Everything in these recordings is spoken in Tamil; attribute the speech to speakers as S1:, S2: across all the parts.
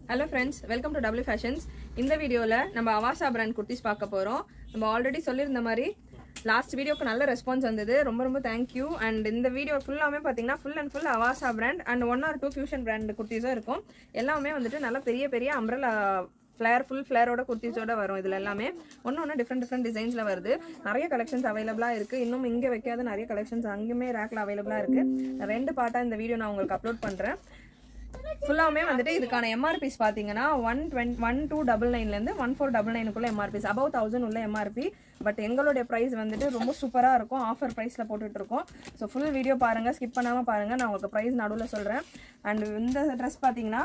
S1: hello friends welcome to W fashions இந்த வீடியோவில் நம்ம அவாசா பிராண்ட் குர்த்திஸ் பார்க்க போகிறோம் நம்ம ஆல்ரெடி சொல்லியிருந்த மாதிரி லாஸ்ட் வீடியோக்கு நல்ல ரெஸ்பான்ஸ் வந்தது ரொம்ப ரொம்ப தேங்க்யூ அண்ட் இந்த வீடியோ ஃபுல்லாமே பார்த்தீங்கன்னா full and full Avaasa brand and one or two fusion brand குர்த்திஸும் இருக்கும் எல்லாமே வந்துட்டு நல்ல பெரிய பெரிய அம்ரலா ஃப்ளேர் ஃபுல் ஃப்ளேரோட குர்த்திஸோட வரும் இதில் எல்லாமே ஒன்று ஒன்று டிஃப்ரெண்ட் டிஃப்ரெண்ட் டிசைன்ஸில் வருது நிறைய கலெக்ஷன்ஸ் அவைலபிளாக இருக்குது இன்னும் இங்கே வைக்காத நிறைய கலெக்ஷன்ஸ் அங்கேயுமே ரேக்கில் அவைலபிளாக இருக்குது ரெண்டு பார்ட்டாக இந்த வீடியோ நான் உங்களுக்கு அப்லோட் பண்ணுறேன் ஃபுல்லாமே வந்துட்டு இதுக்கான எம்ஆர்பிஸ் பார்த்தீங்கன்னா one twenty one two double நைன்லேருந்து ஒன் ஃபோர் டபுள் நைனுக்குள்ள எம்ஆர்பிஸ் அபவ் தௌசண்ட் உள்ள எம்ஆர்பி பட் எங்களுடைய ப்ரைஸ் வந்துட்டு ரொம்ப சூப்பராக இருக்கும் ஆஃபர் ப்ரைஸில் போட்டுட்டு இருக்கோம் ஸோ ஃபுல் வீடியோ பாருங்கள் ஸ்கிப் பண்ணாமல் பாருங்கள் நான் உங்களுக்கு ப்ரைஸ் நடுவில் சொல்கிறேன் அண்ட் இந்த ட்ரெஸ் பார்த்தீங்கன்னா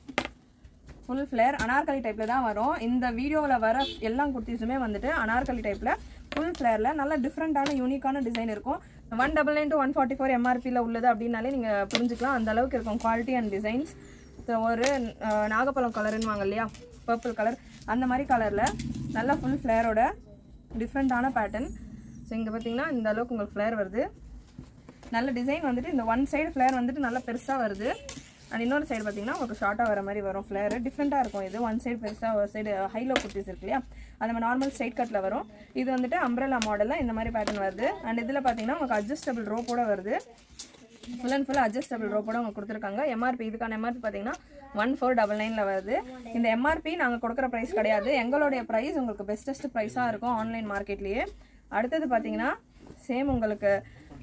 S1: ஃபுல் ஃப்ளேர் அனார்கலி டைப்பில் தான் வரும் இந்த வீடியோவில் வர எல்லா குர்த்திஸுமே வந்துட்டு அனார்கலி டைப்பில் ஃபுல் ஃப்ளேரில் நல்ல டிஃப்ரெண்ட்டான யூனிக்கான டிசைன் இருக்கும் one double nine to one forty four எம்ஆர்பியில் உள்ளது அப்படின்னாலே நீங்கள் புரிஞ்சுக்கலாம் அந்த அளவுக்கு இருக்கும் குவாலிட்டி அண்ட் டிசைன்ஸ் ஒரு அஹ், நாகப்பழம் கலருன்னு இல்லையா பர்பிள் கலர் அந்த மாதிரி கலரில் நல்ல ஃபுல் ஃப்ளேரோட டிஃப்ரெண்ட்டான பேட்டர்ன் ஸோ இங்கே பார்த்தீங்கன்னா இந்த அளவுக்கு உங்களுக்கு ஃப்ளேர் வருது நல்ல டிசைன் வந்துட்டு இந்த ஒன் சைடு ஃப்ளேர் வந்துட்டு நல்லா பெருசாக வருது அண்ட் இன்னொரு சைடு பார்த்தீங்கன்னா உங்களுக்கு ஷார்ட்டாக வர மாதிரி வரும் ஃப்ளேர் டிஃப்ரெண்ட்டாக இருக்கும் இது ஒன் சைடு பெருசாக ஒரு சைடு ஹைலோ குர்த்திஸ் இருக்கு இல்லையா அது நம்ம நார்மல் ஸ்ட்ரைட் கட்டில் வரும் இது வந்துட்டு அம்ப்ரலா மாடலில் இந்த மாதிரி பேட்டர்ன் வருது அண்ட் இதில் பார்த்தீங்கன்னா உங்களுக்கு அட்ஜஸ்டபிள் ரோப்போட வருது ஃபுல் அண்ட் ஃபுல் அட்ஜஸ்டபிள் ரோப்போட உங்களுக்கு கொடுத்துருக்காங்க எம்ஆர்பி இதுக்கான எம்ஆர்பி பார்த்தீங்கன்னா ஒன் ஃபோர் டபுள் நைனில் வருது இந்த எம்ஆர்பி நாங்கள் கொடுக்குற ப்ரைஸ் கிடையாது எங்களுடைய ப்ரைஸ் உங்களுக்கு பெஸ்டஸ்ட் ப்ரைஸாக இருக்கும் ஆன்லைன் மார்க்கெட்லேயே அடுத்தது பார்த்தீங்கன்னா சேம் உங்களுக்கு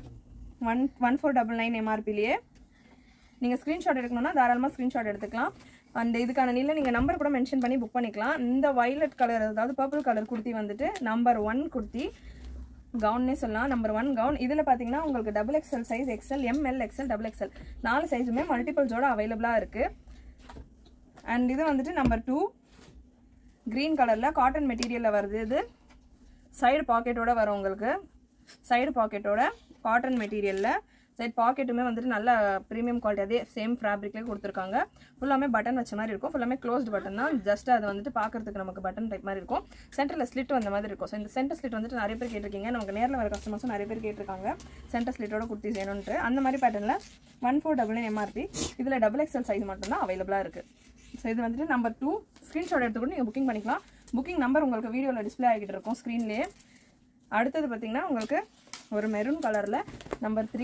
S1: one one four double nine எம்ஆர்பிலேயே நீங்கள் ஸ்க்ரீன்ஷாட் எடுக்கணும்னா தாராளமாக ஸ்க்ரீன்ஷாட் எடுத்துக்கலாம் அந்த இதுக்கான நீல நீங்கள் நம்பர் கூட மென்ஷன் பண்ணி புக் பண்ணிக்கலாம் இந்த வயலட் கலர் அதாவது பர்பிள் கலர் குர்த்தி வந்துட்டு நம்பர் ஒன் குர்த்தி கவுன்னே சொல்லலாம் நம்பர் ஒன் கவுன் இதில் பார்த்தீங்கன்னா உங்களுக்கு double XL size XL M L XL double XL நாலு சைஸுமே மல்டிபிள்ஸோட அவைலபிளாக இருக்குது அண்ட் இது வந்துட்டு நம்பர் டூ க்ரீன் கலரில் காட்டன் மெட்டீரியலில் வருது இது சைடு பாக்கெட்டோட வரும் உங்களுக்கு சைடு பாக்கெட்டோட காட்டன் மெட்டீரியலில் சைடு பாக்கெட்டுமே வந்துட்டு நல்ல ப்ரீமியம் குவாலிட்டி அதே சேம் ஃபேப்ரிக்லேயே கொடுத்துருக்காங்க ஃபுல்லாமே பட்டன் வச்ச மாதிரி இருக்கும் ஃபுல்லாமே க்ளோஸ்டு பட்டன் தான் ஜஸ்ட் அது வந்துட்டு பார்க்கறதுக்கு நமக்கு பட்டன் டைப் மாதிரி இருக்கும் சென்டரில் ஸ்லிட் வந்த மாதிரி இருக்கும் ஸோ இந்த சென்டர் ஸ்லிட் வந்துட்டு நிறைய பேர் கேட்டிருக்கீங்க நமக்கு நேரில் வர கஸ்டமர்ஸும் நிறைய பேர் கேட்டிருக்காங்க சென்டர் ஸ்லிட்டோட குர்த்தி வேணும்ன்ட்டு அந்த மாதிரி பேட்டர்னில் one four double nine MRP இதில் டபுள் எக்ஸ்எல் சைஸ் மட்டும்தான் அவைலபிளாக இருக்குது ஸோ இது வந்துட்டு நம்பர் டூ ஸ்க்ரீன்ஷாட் எடுத்துக்கூட நீங்கள் புக்கிங் பண்ணிக்கலாம் புக்கிங் நம்பர் உங்களுக்கு வீடியோவில் டிஸ்ப்ளே ஆகிட்டு இருக்கும் ஸ்க்ரீன்லேயே அடுத்தது பார்த்தீங்கன்னா உங்களுக்கு ஒரு மெரூன் கலரில் நம்பர் த்ரீ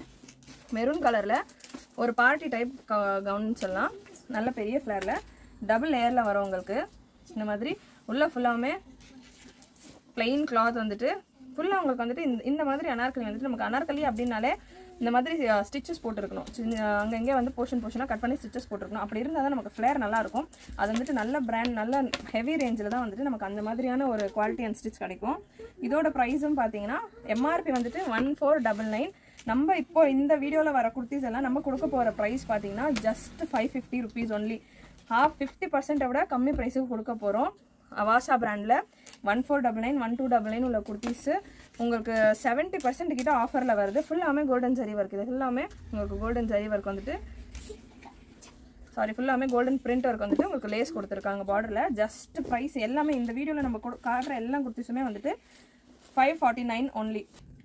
S1: மெரூன் கலரில் ஒரு பார்ட்டி டைப் கவுன் சொல்லலாம் நல்ல பெரிய ஃப்ளேரில் டபுள் லேயரில் வரும் உங்களுக்கு இந்த மாதிரி உள்ளே ஃபுல்லாமே plain கிளாத் வந்துட்டு ஃபுல்லாக உங்களுக்கு வந்துட்டு இந்த இந்த மாதிரி அனார்கலி வந்துட்டு நமக்கு அனார்கலி அப்படின்னாலே இந்த மாதிரி ஸ்டிச்சஸ் போட்டிருக்கணும் சின்ன அங்கங்கே வந்து போர்ஷன் போர்ஷனாக கட் பண்ணி ஸ்டிச்சஸ் போட்டிருக்கணும் அப்படி இருந்தால் தான் நமக்கு ஃப்ளேர் நல்லா இருக்கும் அது வந்துட்டு நல்ல பிராண்ட் நல்ல ஹெவி ரேஞ்சில் தான் வந்துட்டு நமக்கு அந்த மாதிரியான ஒரு குவாலிட்டி அண்ட் ஸ்டிச் கிடைக்கும் இதோட ப்ரைஸும் பார்த்தீங்கன்னா எம்ஆர்பி வந்துட்டு ஒன் ஃபோர் டபுள் நைன் நம்ம இப்போ இந்த வீடியோவில் வர குர்த்திஸ் எல்லாம் நம்ம கொடுக்க போகிற ப்ரைஸ் பார்த்தீங்கன்னா just five fifty rupees only half fifty பர்சன்ட்டை விட கம்மி ப்ரைஸுக்கு கொடுக்க போகிறோம் அவாசா பிராண்டில் one four double nine one two double nine உள்ள குர்த்திஸு உங்களுக்கு செவன்ட்டி பர்சன்ட் கிட்ட ஆஃபரில் வருது ஃபுல்லாமே கோல்டன் ஜரி ஒர்க் இது ஃபுல்லாமே உங்களுக்கு கோல்டன் ஜரி ஒர்க் வந்துட்டு சாரி ஃபுல்லாமே கோல்டன் பிரிண்ட் ஒர்க் வந்துட்டு உங்களுக்கு லேஸ் கொடுத்துருக்காங்க பார்டரில் ஜஸ்ட் ப்ரைஸ் எல்லாமே இந்த வீடியோவில் நம்ம கொடு- காட்டுற எல்லா குர்த்திஸுமே வந்துட்டு ஃபைவ் ஃபார்ட்டி நைன் ஒன்லி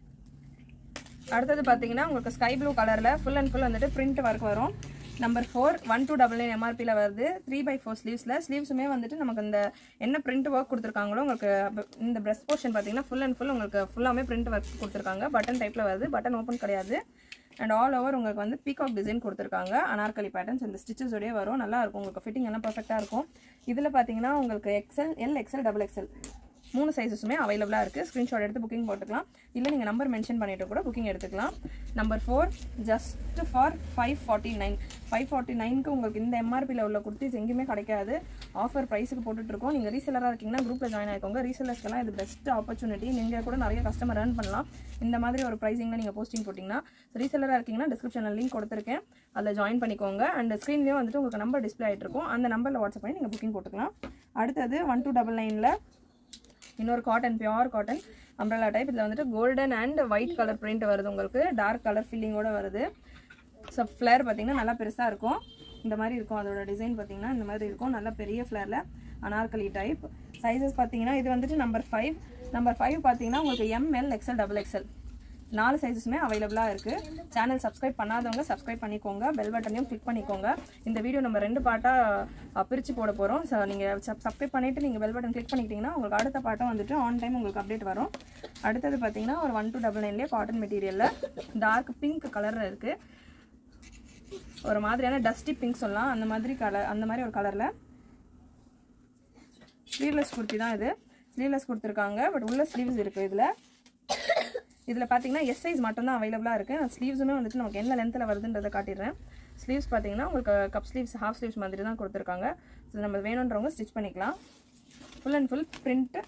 S1: அடுத்தது பார்த்தீங்கன்னா உங்களுக்கு ஸ்கை ப்ளூ கலரில் ஃபுல் அண்ட் ஃபுல் வந்துட்டு பிரிண்ட் ஒர்க் வரும் number four one two double nine எம்ஆர்பியில் வருது த்ரீ பை ஃபோர் ஸ்லீவ்ஸில் ஸ்லீவ்ஸுமே வந்துட்டு நமக்கு இந்த என்ன பிரிண்ட் ஒர்க் கொடுத்துருக்காங்களோ உங்களுக்கு அப்ப இந்த பிரஸ்ட் போர்ஷன் பார்த்தீங்கன்னா ஃபுல் அண்ட் ஃபுல் உங்களுக்கு ஃபுல்லாமே பிரிண்ட் ஒர்க் கொடுத்துருக்காங்க பட்டன் டைப்பில் வருது பட்டன் ஓப்பன் கிடையாது அண்ட் ஆல் ஓவர் உங்களுக்கு வந்து பீகாக் டிசைன் கொடுத்துருக்காங்க அனார்கலி பேட்டர்ன்ஸ் இந்த ஸ்டிச்சஸோடய வரும் நல்லா இருக்கும் உங்களுக்கு ஃபிட்டிங் எல்லாம் பர்ஃபெக்டாக இருக்கும் இதில் பார்த்தீங்கன்னா உங்களுக்கு XL L XL double XL மூணு சைஸஸுமே அவைலபிளாக இருக்குது ஸ்க்ரீன்ஷாட் எடுத்து புக்கிங் போட்டுக்கலாம் இல்லை நீங்கள் நம்பர் மென்ஷன் பண்ணிட்டு கூட புக்கிங் எடுத்துக்கலாம் number four just for five forty nine five forty நைனுக்கு உங்களுக்கு இந்த எம்ஆர்பியில் உள்ள குர்த்திஸ் எங்கேயுமே கிடைக்காது ஆஃபர் ப்ரைஸுக்கு போட்டுட்ருக்கோம் நீங்கள் ரீசெலராக இருக்கீங்கன்னா குரூப்பில் ஜாயின் ஆகிக்கோங்க ரீசெலர்ஸ்க்கெல்லாம் இது பெஸ்ட் ஆப்பர்ச்சுனிட்டி நீங்கள் கூட நிறைய கஸ்டமர் earn பண்ணலாம் இந்த மாதிரி ஒரு ப்ரைஸிங்கில் நீங்கள் போஸ்டிங் போட்டிங்கன்னா ரீசெலராக இருக்கீங்கன்னா டிஸ்கிரிப்ஷனில் லிங்க் கொடுத்துருக்கேன் அதில் ஜாயின் பண்ணிக்கோங்க அண்ட் ஸ்க்ரீன்லேயும் வந்துட்டு உங்களுக்கு நம்பர் டிஸ்ப்ளே ஆகிட்டு இருக்கும் அந்த நம்பரில் வாட்ஸ்அப் பண்ணி நீங்கள் புக்கிங் போட்டுக்கலாம் அடுத்தது ஒன் டூ டபுள் நைனில் இன்னொரு cotton pure cotton umbrella type இதில் வந்துட்டு golden and white colour print வருது உங்களுக்கு டார்க் கலர் ஃபில்லிங்கோட வருது ஸோ ஃப்ளேர் பார்த்தீங்கன்னா நல்லா பெருசாக இருக்கும் இந்த மாதிரி இருக்கும் அதோட டிசைன் பார்த்தீங்கன்னா இந்த மாதிரி இருக்கும் நல்ல பெரிய ஃப்ளேரில் அனார்கலி டைப் சைஸஸ் பார்த்தீங்கன்னா இது வந்துட்டு நம்பர் ஃபைவ் நம்பர் ஃபைவ் பார்த்தீங்கன்னா உங்களுக்கு எம்எல் எக்ஸ்எல் டபுள் எக்ஸ்எல் நாலு சைஸஸுமே அவைலபிளாக இருக்குது சேனல் சப்ஸ்கிரைப் பண்ணாதவங்க சப்ஸ்கிரைப் பண்ணிக்கோங்க பெல் பட்டனையும் கிளிக் பண்ணிக்கோங்க இந்த வீடியோ நம்ம ரெண்டு பாட்டாக பிரித்து போட போகிறோம் ஸோ நீங்கள் சப்ஸ்கிரைப் பண்ணிவிட்டு நீங்கள் பெல் பட்டன் கிளிக் பண்ணிக்கிட்டிங்கன்னா உங்களுக்கு அடுத்த பாட்டம் வந்துட்டு ஆன் டைம் உங்களுக்கு அப்டேட் வரும் அடுத்தது பார்த்தீங்கன்னா ஒரு ஒன் டூ டபுள் நைன்லேயே காட்டன் மெட்டீரியலில் டார்க் பிங்க் கலரில் இருக்குது ஒரு மாதிரியான டஸ்டி பிங்க் சொல்லலாம் அந்த மாதிரி கலர் அந்த மாதிரி ஒரு கலரில் ஸ்லீவ்லெஸ் குர்த்தி தான் இது ஸ்லீவ்லெஸ் கொடுத்துருக்காங்க பட் உள்ள ஸ்லீவ்ஸ் இருக்குது இதில் இதில் பார்த்தீங்கன்னா எஸ் சைஸ் மட்டும்தான் அவைலபிளாக இருக்குது ஸ்லீவ்ஸுமே வந்துட்டு நமக்கு என்ன லென்த்தில் வருதுன்றதை காட்டிடுறேன் ஸ்லீவ்ஸ் பார்த்தீங்கன்னா உங்களுக்கு கப் ஸ்லீவ்ஸ் ஹாஃப் ஸ்லீவ்ஸ் மாதிரி தான் கொடுத்துருக்காங்க ஸோ நம்ம வேணுன்றவங்க ஸ்டிச் பண்ணிக்கலாம் ஃபுல் அண்ட் ஃபுல் பிரிண்ட்டு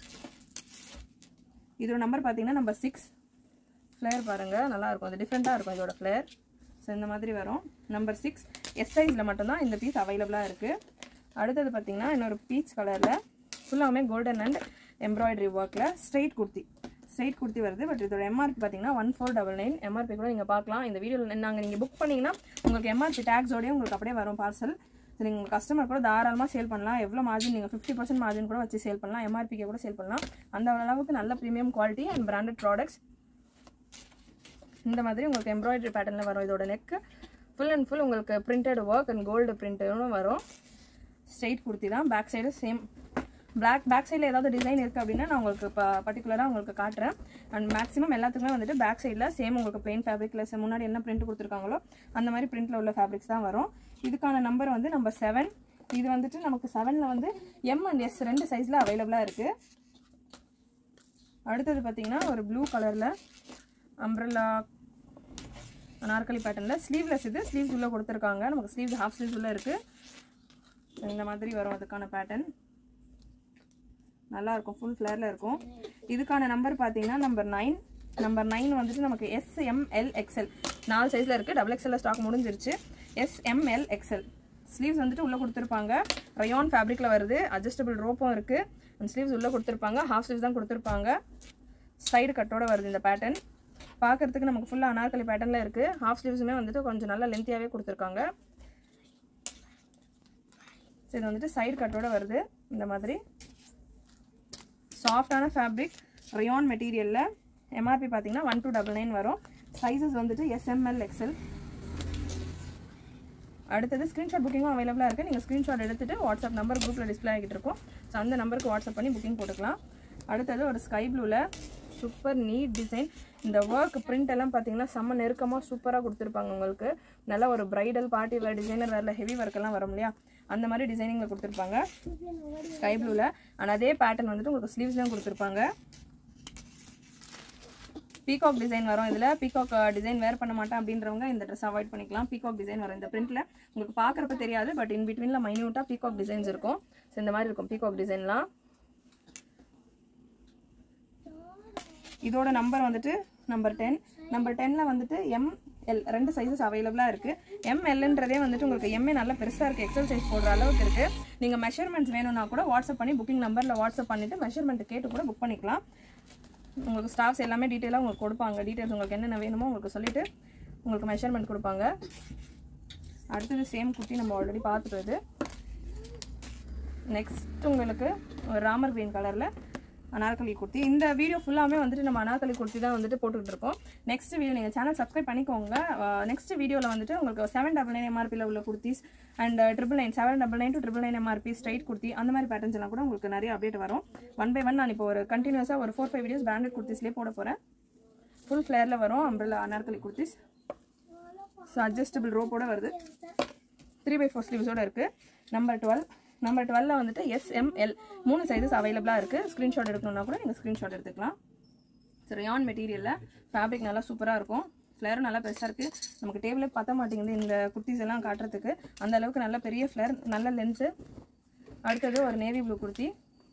S1: இதோட நம்பர் பார்த்தீங்கன்னா நம்பர் சிக்ஸ் ஃப்ளேர் பாருங்கள் நல்லாயிருக்கும் அது டிஃப்ரெண்ட்டாக இருக்கும் இதோட ஃப்ளேர் ஸோ இந்த மாதிரி வரும் நம்பர் சிக்ஸ் எஸ் சைஸில் மட்டும்தான் இந்த பீஸ் அவைலபிளாக இருக்குது அடுத்தது பார்த்தீங்கன்னா இன்னொரு பீச் கலரில் ஃபுல்லாகவே கோல்டன் அண்ட் எம்ப்ராய்டரி ஒர்க்கில் ஸ்ட்ரெயிட் குர்த்தி ஸ்ட்ரெயிட் குர்த்தி வருது பட் இதோட எம்ஆர்பி பார்த்தீங்கன்னா one four double nine MRP கூட நீங்கள் பார்க்கலாம் இந்த வீடியோவில் நாங்கள் நீங்கள் புக் பண்ணிங்கன்னா உங்களுக்கு எம்ஆர்பி டேக்ஸோடய உங்களுக்கு அப்படியே வரும் பார்சல் ஸோ நீங்கள் கஸ்டமர் கூட தாராளமாக சேல் பண்ணலாம் எவ்வளோ மார்ஜின் நீங்கள் ஃபிஃப்டி பர்சன்ட் மார்ஜின் கூட வச்சு சேல் பண்ணலாம் எம்ஆர்பிக்கு கூட சேல் பண்ணலாம் அந்த அளவுக்கு நல்ல premium quality and branded products இந்த மாதிரி உங்களுக்கு எம்ப்ராய்டரி பேட்டர்னில் வரும் இதோட நெக்கு ஃபுல் அண்ட் ஃபுல் உங்களுக்கு பிரிண்டட் ஒர்க் அண்ட் கோல்டு பிரிண்ட்டும் வரும் ஸ்ட்ரெயிட் குர்த்தி தான் back side same black back சைடில் ஏதாவது டிசைன் இருக்குது அப்படின்னா நான் உங்களுக்கு இப்போ பர்டிகுலராக உங்களுக்கு காட்டுறேன் அண்ட் மேக்ஸிமம் எல்லாத்துக்குமே வந்துட்டு பேக் சைடில் சேம் உங்களுக்கு பிளெயின் ஃபேப்ரிக்கில் முன்னாடி என்ன பிரிண்ட் கொடுத்துருக்காங்களோ அந்த மாதிரி பிரிண்ட்டில் உள்ள ஃபேப்ரிக்ஸ் தான் வரும் இதுக்கான நம்பர் வந்து நம்பர் செவன் இது வந்துட்டு நமக்கு செவனில் வந்து எம் அண்ட் எஸ் ரெண்டு சைஸில் அவைலபிளாக இருக்குது அடுத்தது பார்த்தீங்கன்னா ஒரு ப்ளூ கலரில் அம்ப்ரல்லா அனார்கலி பேட்டர்னில் ஸ்லீவ்லெஸ் இது ஸ்லீவ்ஸ் உள்ளே கொடுத்துருக்காங்க நமக்கு ஸ்லீவ்ஸ் ஹாஃப் ஸ்லீவ்ஸ் உள்ளே இருக்குது இந்த மாதிரி வரும் அதுக்கான பேட்டர்ன் நல்லா இருக்கும் ஃபுல் ஃப்ளேரில் இருக்கும் இதுக்கான நம்பர் பார்த்தீங்கன்னா நம்பர் நைன் நம்பர் நைன் வந்துட்டு நமக்கு எஸ்எம்எல் எக்ஸ்எல் நாலு சைஸில் இருக்குது டபுள் எக்ஸ்எல் ஸ்டாக் முடிஞ்சிருச்சு எஸ்எம்எல் எக்ஸ்எல் ஸ்லீவ்ஸ் வந்துட்டு உள்ளே கொடுத்துருப்பாங்க ரயான் ஃபேப்ரிக்கில் வருது அட்ஜஸ்டபிள் ரோப்பும் இருக்குது அந்த ஸ்லீவ்ஸ் உள்ளே கொடுத்துருப்பாங்க ஹாஃப் ஸ்லீவ்ஸ் தான் கொடுத்துருப்பாங்க சைடு கட்டோட வருது இந்த பேட்டர்ன் பார்க்குறதுக்கு நமக்கு ஃபுல்லாக அனார்கலி பேட்டர்னில் இருக்குது ஹாஃப் ஸ்லீவ்ஸுமே வந்துட்டு கொஞ்சம் நல்லா லென்த்தியாகவே கொடுத்துருக்காங்க ஸோ இது வந்துட்டு சைடு கட்டோட வருது இந்த மாதிரி சாஃப்டான ஃபேப்ரிக் ரயான் மெட்டீரியலில் எம்ஆர்பி பார்த்தீங்கன்னா ஒன் டூ டபுள் நைன் வரும் சைஸஸ் வந்துட்டு எஸ்எம்எல் எக்ஸ்எல் அடுத்தது ஸ்க்ரீன்ஷாட் புக்கிங்கும் அவைலபிளாக இருக்குது நீங்கள் ஸ்க்ரீன்ஷாட் எடுத்துகிட்டு வாட்ஸ்அப் நம்பர் குரூப்பில் டிஸ்பிளே ஆகிட்டு இருக்கும் ஸோ அந்த நம்பருக்கு வாட்ஸ்அப் பண்ணி புக்கிங் போட்டுக்கலாம் அடுத்தது ஒரு ஸ்கை ப்ளூவில் சூப்பர் நீட் டிசைன் இந்த ஒர்க் பிரிண்ட் எல்லாம் பார்த்தீங்கன்னா செம்ம நெருக்கமாக சூப்பராக கொடுத்துருப்பாங்க உங்களுக்கு நல்ல ஒரு பிரைடல் பார்ட்டி வேர் டிசைனர் வேரில் ஹெவி ஒர்க் எல்லாம் வரும் இல்லையா அந்த மாதிரி டிசைனிங்கில் கொடுத்துருப்பாங்க ஸ்கை ப்ளூவில் அண்ட் அதே பேட்டர்ன் வந்துட்டு உங்களுக்கு ஸ்லீவ்ஸ்லாம் கொடுத்துருப்பாங்க பீகாக் டிசைன் வரும் இதில் பீகாக் டிசைன் வேர் பண்ண மாட்டேன் அப்படின்றவங்க இந்த ட்ரெஸ் அவாய்ட் பண்ணிக்கலாம் பீகாக் டிசைன் வரும் இந்த பிரிண்ட்டில் உங்களுக்கு பார்க்குறப்ப தெரியாது பட் இன் பிட்வீனில் மைன்யூட்டாக பீகாக் டிசைன்ஸ் இருக்கும் ஸோ இந்த மாதிரி இருக்கும் பீகாக் டிசைன்லாம் இதோட நம்பர் வந்துட்டு நம்பர் டென் நம்பர் டென்னில் வந்துட்டு எம் எல் ரெண்டு சைஸஸ் அவைலபிளாக இருக்குது எம்எல்ன்றதே வந்துட்டு உங்களுக்கு எம்ஏ நல்லா பெருசாக இருக்குது எக்ஸல் சைஸ் போடுற அளவுக்கு இருக்குது நீங்கள் மெஷர்மெண்ட்ஸ் வேணும்னா கூட வாட்ஸ்அப் பண்ணி புக்கிங் நம்பரில் வாட்ஸ்அப் பண்ணிவிட்டு மெஷர்மெண்ட் கேட்டு கூட புக் பண்ணிக்கலாம் உங்களுக்கு ஸ்டாஃப்ஸ் எல்லாமே டீட்டெயிலாக உங்களுக்கு கொடுப்பாங்க டீட்டெயில்ஸ் உங்களுக்கு என்னென்ன வேணுமோ உங்களுக்கு சொல்லிவிட்டு உங்களுக்கு மெஷர்மெண்ட் கொடுப்பாங்க அடுத்தது சேம் குட்டி நம்ம ஆல்ரெடி பார்த்துட்டு நெக்ஸ்ட் உங்களுக்கு ஒரு ராமர் கிரீன் கலரில் அனார்கலி குர்த்தி இந்த வீடியோ ஃபுல்லாமே வந்துட்டு நம்ம அனார்கலி குர்த்தி தான் வந்துட்டு போட்டுக்கிட்டு இருக்கோம் நெக்ஸ்ட் வீடியோ நீங்கள் சேனல் சப்ஸ்கிரைப் பண்ணிக்கோங்க நெக்ஸ்ட் வீடியோவில் வந்துட்டு உங்களுக்கு செவன் டபுள் நைன் எம்ஆர்பியில் உள்ள kurtis and triple nine seven double nine to triple nine MRP straight kurti அந்த மாதிரி பேட்டர்ன்ஸ் எல்லாம் கூட உங்களுக்கு நிறைய அப்டேட் வரும் ஒன் பை ஒன் நான் இப்போ ஒரு கண்டினியூஸாக ஒரு ஃபோர் ஃபைவ் வீடியோஸ் பிராண்டட் குர்த்திஸ்லேயே போட போகிறேன் ஃபுல் ஃப்ளேரில் வரும் umbrella Anarkali kurtis so adjustable ரோப்போட வருது த்ரீ பை ஃபோர் ஸ்லீவ்ஸோட இருக்குது நம்பர் டுவெல் நம்பர் டுவெல்ல வந்துட்டு எஸ்எம்எல் மூணு சைஸஸ் அவைலபிளாக இருக்குது ஸ்க்ரீன்ஷாட் எடுக்கணும்னா கூட நீங்கள் ஸ்க்ரீன்ஷாட் எடுத்துக்கலாம் ஸோ ரயான் மெட்டீரியலில் ஃபேப்ரிக் நல்லா சூப்பராக இருக்கும் ஃப்ளேரும் நல்லா பெருசாக இருக்குது நமக்கு டேபிளே பத்த மாட்டேங்குது இந்த குர்த்திஸ் எல்லாம் காட்டுறதுக்கு அந்த அளவுக்கு நல்ல பெரிய ஃப்ளேர் நல்ல லென்த்து அடுத்தது ஒரு navy blue kurti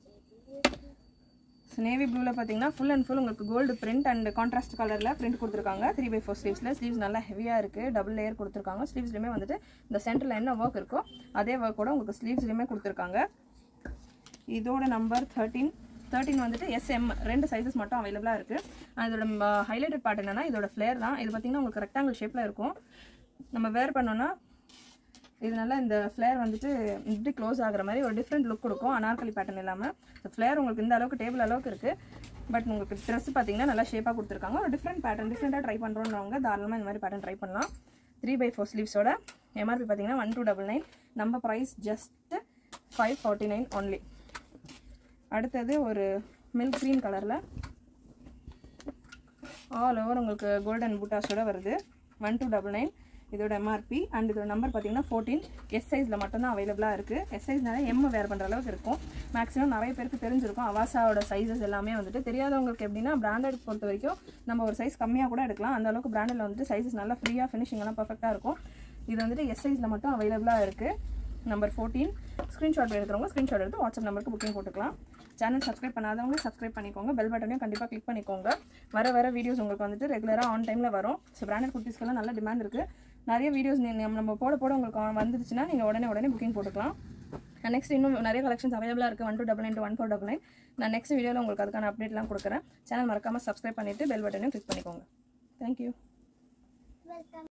S1: so navy ப்ளூவில் பார்த்தீங்கன்னா ஃபுல் அண்ட் ஃபுல் உங்களுக்கு கோல்டு பிரிண்ட் அண்ட் கான்ட்ராஸ்ட் கலரில் பிரிண்ட் கொடுத்துருக்காங்க த்ரீ பை ஃபோர் ஸ்லீவ்ஸில் ஸ்லீவ்ஸ் நல்லா ஹெவியாக இருக்குது டபுள் லேயர் கொடுத்துருக்காங்க ஸ்லீவ்ஸ்லையுமே வந்துட்டு இந்த சென்டரில் என்ன ஒர்க் இருக்கோ அதே ஒர்க்கோட உங்களுக்கு ஸ்லீவ்ஸ்லையுமே கொடுத்துருக்காங்க இதோட நம்பர் தேர்ட்டீன் தேர்ட்டின் வந்துட்டு எஸ்எம் ரெண்டு சைஸஸ் மட்டும் அவைலபிளாக இருக்குது இதோட ஹைலைட்டட் பார்ட் என்னன்னா இதோட ஃப்ளேர் தான் இது பார்த்தீங்கன்னா உங்களுக்கு ரெக்டாங்கிள் ஷேப்பில் இருக்கும் நம்ம வேர் பண்ணோன்னா இது நல்லா இந்த ஃப்ளேர் வந்துட்டு இப்படி க்ளோஸ் ஆகுற மாதிரி ஒரு டிஃப்ரெண்ட் லுக் கொடுக்கும் அனார்கலி பேட்டர்ன் இல்லாமல் இந்த ஃப்ளேர் உங்களுக்கு இந்த அளவுக்கு டேபிள் அளவுக்கு இருக்குது பட் உங்களுக்கு ட்ரெஸ் பார்த்தீங்கன்னா நல்லா ஷேப்பாக கொடுத்துருக்காங்க ஒரு டிஃப்ரெண்ட் பேட்டர்ன் டிஃப்ரெண்ட்டாக ட்ரை பண்ணுறோன்றவங்க தாராளமாக இந்த மாதிரி பேட்டர்ன் ட்ரை பண்ணலாம் த்ரீ பை ஃபோர் ஸ்லீவ்ஸோட எம்ஆர்பி பார்த்தீங்கன்னா ஒன் டூ டபுள் நைன் நம்ம price just five forty nine only அடுத்தது ஒரு மில்க் க்ரீன் கலரில் ஆல் ஓவர் உங்களுக்கு கோல்டன் பூட்டாஸோட வருது ஒன் டூ டபுள் நைன் இதோட எம்ஆர்பி அண்ட் இதோட நம்பர் பார்த்தீங்கன்னா ஃபோர்டீன் எஸ் சைஸில் மட்டும்தான் அவைலபிளாக இருக்குது எஸ் சைஸ்னால எம் வேர் பண்ணுற அளவுக்கு இருக்கும் மேக்ஸிமம் நிறைய பேருக்கு தெரிஞ்சிருக்கும் அவாசாவோட சைஸஸ் எல்லாமே வந்துட்டு தெரியாதவங்களுக்கு எப்படின்னா பிராண்டட் பொறுத்த வரைக்கும் நம்ம ஒரு சைஸ் கம்மியாக கூட எடுக்கலாம் அந்த அளவுக்கு பிராண்டில் வந்துட்டு சைஸஸ் நல்லா ஃப்ரீயாக ஃபினிஷிங் எல்லாம் பர்ஃபெக்டாக இருக்கும் இது வந்துட்டு எஸ் சைஸில் மட்டும் அவைலபிளாக இருக்குது நம்பர் ஃபோர்டீன் ஸ்க்ரீன்ஷாட் எடுக்கிறவங்க ஸ்க்ரீன்ஷாட் எடுத்து வாட்ஸ்அப் நம்பருக்கு புக்கிங் போட்டுக்கலாம் சேனல் சப்ஸ்கிரைப் பண்ணாதவங்க சப்ஸ்கிரைப் பண்ணிக்கோங்க பெல் பட்டனையும் கண்டிப்பாக கிளிக் பண்ணிக்கோங்க வர வர வீடியோஸ் உங்களுக்கு வந்துட்டு ரெகுலராக ஆன் டைமில் வரும் ஸோ பிராண்டட் குர்த்திஸ்க்கெல்லாம் நல்ல டிமாண்ட் இருக்குது நிறைய வீடியோஸ் நம்ம போட போட உங்களுக்கு வந்துருச்சுன்னா நீங்கள் உடனே உடனே புக்கிங் போட்டுக்கலாம் நெக்ஸ்ட் இன்னும் நிறைய கலெக்ஷன்ஸ் அவைலபிளாக இருக்குது one two double nine one four double nine நான் நெக்ஸ்ட் வீடியோவில் உங்களுக்கு அதுக்கான அப்டேட்லாம் கொடுக்குறேன் சேனல் மறக்காமல் சப்ஸ்கிரைப் பண்ணிவிட்டு பெல் பட்டனையும் கிளிக் பண்ணிக்கோங்க தேங்க்யூ